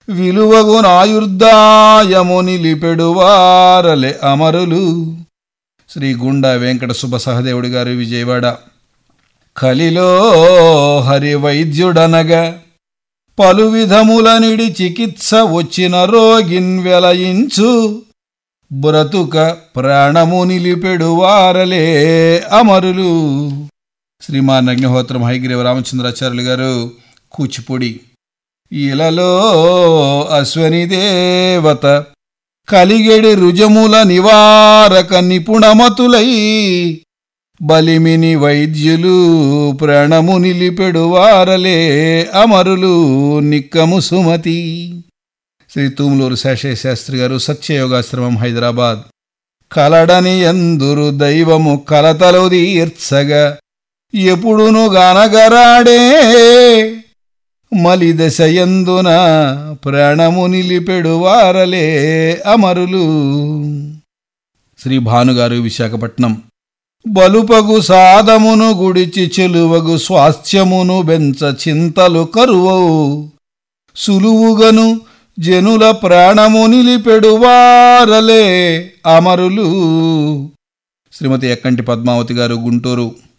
విలువగునాయుర్దాయము నిలిపెడువారలే అమరులు శ్రీ గుండా వెంకట సుబ్బ సహదేవుడి గారు విజయవాడ కలిలో హరి వైద్యుడనగా పలు విధములనిడి చికిత్స వచ్చిన రోగిన్ వెలయించు బ్రతుక ప్రాణము నిలిపెడువారలే అమరులు శ్రీమాన్ అగ్నిహోత్రం హైగ్రీవ రామచంద్రాచార్యులు గారు కూచిపూడి ఇలలో అశ్వని దేవత కలిగెడి రుజముల నివారక నిపుణమతులై బలిమిని వైద్యులు ప్రాణము నిలిపెడువారలే అమరులు నిక్కము సుమతి శ్రీ తూములూరు శేషయ్య శాస్త్రి గారు సత్యయోగాశ్రమం హైదరాబాద్ కలడని ఎందురు దైవము కలతలు తీర్చగా ఎప్పుడును గానగరాడే మలిదశయందున ప్రాణము నిలిపెడువారలే అమరులు శ్రీ భానుగారు విశాఖపట్నం బలుపగు సాదమును గుడిచి చెలువగు స్వాస్థ్యమును బెంచ చింతలు కరువవు సులువుగను జనుల ప్రాణము నిలిపెడువారలే అమరులు శ్రీమతి ఎక్కంటి పద్మావతి గారు గుంటూరు